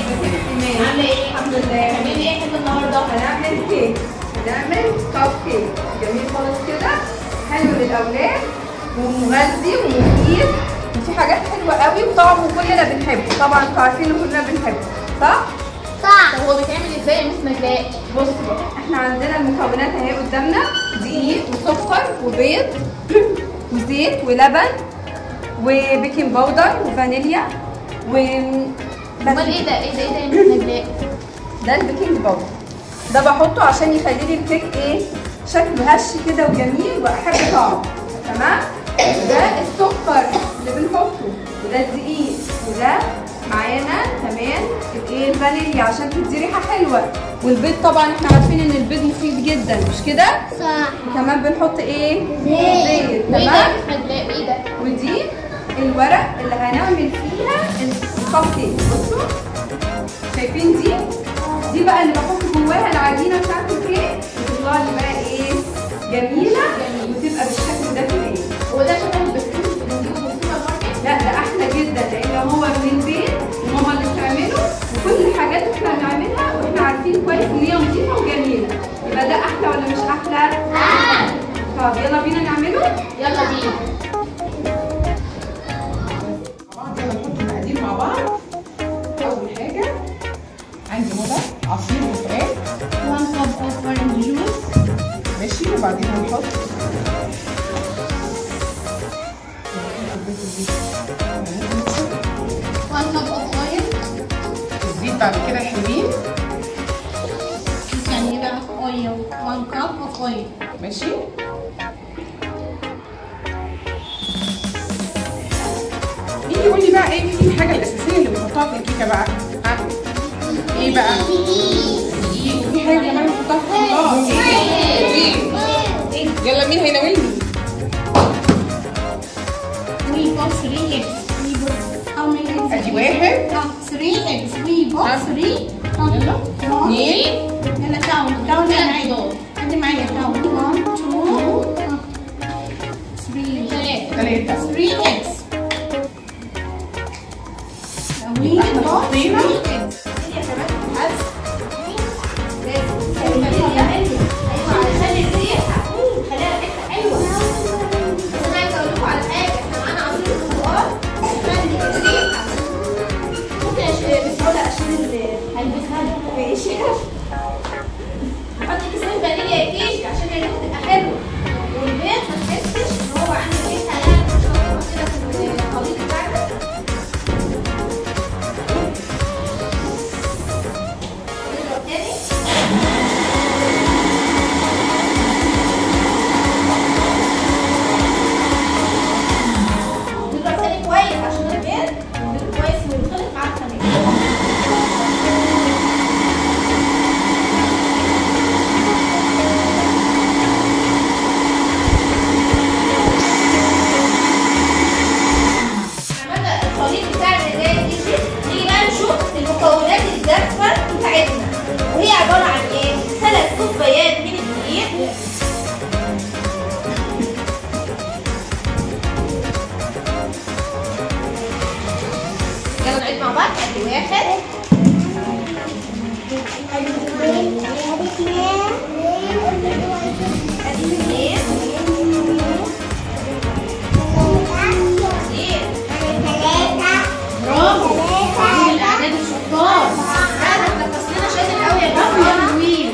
ايمان عامله ايه الحمد لله هنعمل ايه احنا النهارده هنعمل كيك هنعمل كب كيك جميل خالص كده حلو للاولاد ومغذي ومفيد وفي حاجات حلوه قوي وطعمه كلنا بنحبه طبعا انتوا عارفين ان كلنا بنحبه صح؟ صح طب هو بيتعمل ازاي يا مس نجلاء بص بقى احنا عندنا المكونات اهي قدامنا دقيق وسكر وبيض وزيت ولبن وبيكنج باودر وفانيليا و امال ايه ده ايه ده ايه ده يا مس نجلاء ده البيكنج باودر ده بحطه عشان يخلي لي الكيك ايه شكله هش كده وجميل واحب طعمه تمام ده السكر اللي بنحطه وده الدقيق وده معانا كمان الايه الفانيليا عشان تدي ريحه حلوه والبيض طبعا احنا عارفين ان البيض مفيد جدا مش كده صح وكمان بنحط ايه زيت. زيت وايه ده تمام يا مس نجلاء وايه ده ودي الورق اللي هنعمل فيها الكب كيك بصوا شايفين دي دي بقى اللي بحط جواها العجينه بتاعت الكيك وتطلع لي بقى ايه جميله وتبقى بالشكل ده في الايه هو ده شبه البسكوت اللي بنجيبه من السوبر ماركت لا ده احلى جدا لان هو من البيت وماما اللي بتعمله وكل الحاجات احنا بنعملها واحنا عارفين كويس ان هي نظيفه وجميله يبقى ده احلى ولا مش احلى؟ طب يلا بينا نعمله يلا بينا مع بعض يلا نحط المقادير مع بعض اول حاجه عندي مضى عصير برتقال 1 cup of orange juice ماشي وبعدين هنحط one cup of oil الزيت بعد كده حلوين يعني ايه بقى oil one cup of oil ماشي مين يقول لي بقى ايه في الحاجه الاساسيه اللي بنحطها في الكيكه بقى ها ايه بقى دقيق وفي حاجه كمان بنحطها في الخلاط ايه يلا مين هيناولني we bought three eggs we bought how many eggs ادي واحد Ah, three eggs we bought Ah. three Ah, يلا one. اثنين يلا كاونت كاونت معايا عد معايا كاونت 1 2 3 ثلاثه three eggs we يبقى احنا bought three حطينا eggs يا شباب حاسس لازم الفانيليا حلوه ايوه علشان الريحه خليها ريحه حلوه بس انا عايزه اقول لكم على حاجه احنا معانا عصير برتقال يخلي الريحه ممكن أش- بس هقول اشيل هلبسها لك ماشي حطي كيسين فانيليا يا كيك عشان الريحه تبقى حلوه والبيت ما تحسش ان هو عنده ريحه يعني مش هتحط كده في الخليط بتاعك نضرب تاني نضرب تاني كويس عشان البيض نضرب كويس ويتخلط مع الخميره عملنا الخليط بتاع الرجاية دي نيجي بقى نشوف المكونات الجافة بتاعتنا وهي عبارة عن ايه؟ ثلاث كوبايات من الدقيق يلا نعيد مع بعض ادي واحد ادي اثنين ادي برافو دي الاعداد الشطار لا ده احنا فصلنا شاطر قوي يا جماعه حلوين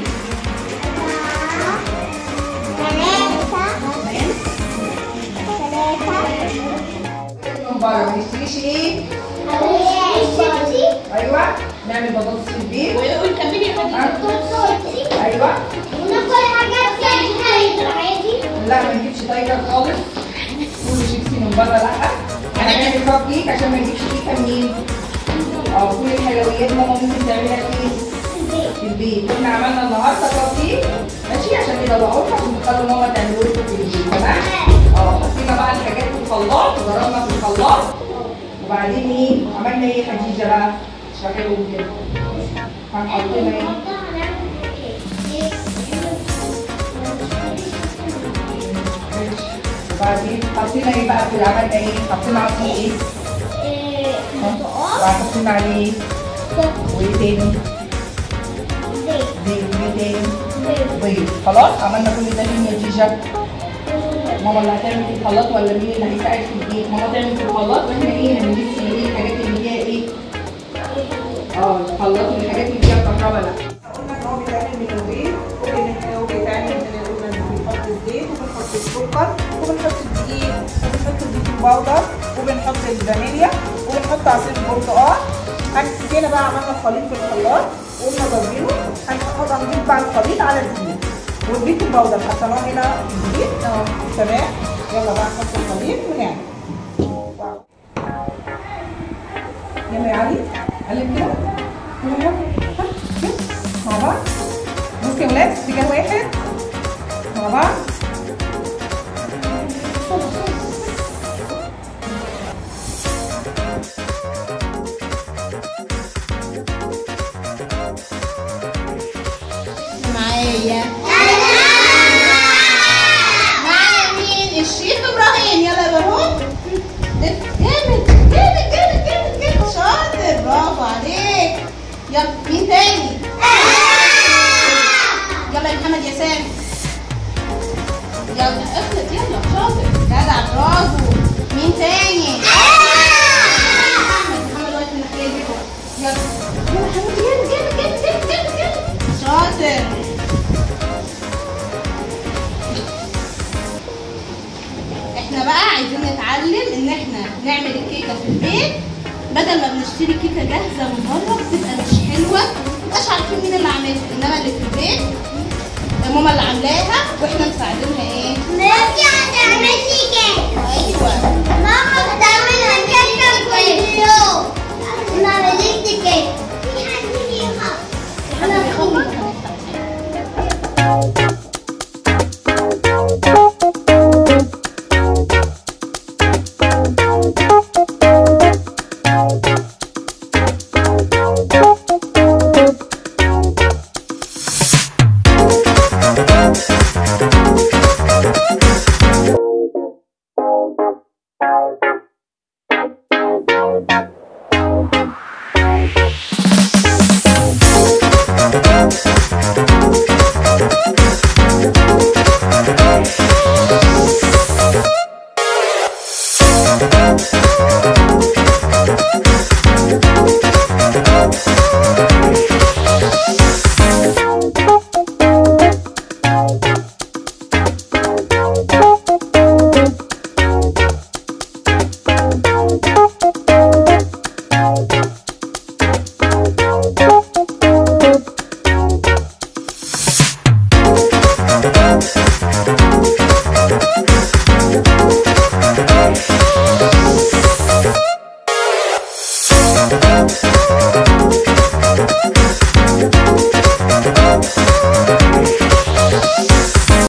من بره ما نشتريش ايه ايوه نعمل بطاطس في البيت ويقول كملي يا حبيبي ايوه لا ما نجيبش تايجر خالص كله شيبسي من بره لا هنعمل كاب كيك عشان ما نجيبش كيكه منين اه كل الحلويات ماما ممكن تعملها فين في البيت احنا عملنا النهارده كاب كيك ماشي عشان يدوقوها عشان تخلوا ماما تعملوا لكم في البيت تمام اه حطينا بقى الحاجات في الخلاط وضربنا في الخلاط وبعدين ايه عملنا ايه يا خديجه بقى اشرحي لهم كده هنحط لنا ايه وبعدين حطينا ايه بقى في عملنا ايه حطينا عصير ايه وحطينا عليه وايه تاني؟ زيت وايه تاني؟ بيض خلاص عملنا كل ده مين يا تيجا؟ ماما اللي هتعمل في الخلاط ولا مين اللي هيساعد في البيت؟ ماما تعمل في الخلاط واحنا ايه هنلف ايه الحاجات اللي فيها ايه؟ اه الخلاط والحاجات اللي فيها كهرباء لا قلنا ان هو بيتعمل من البيض وبن- وبيتعمل من قلنا بنحط الزيت وبنحط السكر وبنحط الدقيق وبنحط البيكنج باودر وبنحط الفانيليا وبنحط عصير البرتقال هنجينا بقى عملنا الخليط في الخلاط وقمنا ضربينه هنحط هنجيب بقى الخليط على الدقيق والبيكنج باودر حطيناه هنا في الدقيق تمام يلا بقى نحط الخليط ونعمل واو. يلا يا علي قلب كده يلا يلا ها، كده. مع بعض بصوا يا ولاد اتجاه واحد مع بعض معايا معايا مين الشيف ابراهيم يلا يا ابراهيم جامد جامد جامد جامد جامد شاطر برافو عليك يلا مين تاني يلا يا محمد يا سامي يلا اخلط يلا شاطر جدع برافو مين تاني محمد محمد واقف الناحيه دي فوق. يلا يلا حبيبي جامد جامد جامد جامد جامد جامد شاطر احنا بقى عايزين نتعلم ان احنا نعمل الكيكه في البيت بدل ما بنشتري كيكه جاهزه من بره بتبقى مش حلوه مبقاش عارفين مين اللي عاملها انما اللي في البيت ماما اللي عاملاها واحنا مساعدينها ايه ماشي هتعملي كيك ايوه ماما بتعمل كيكه كل يوم ما عملتش كيك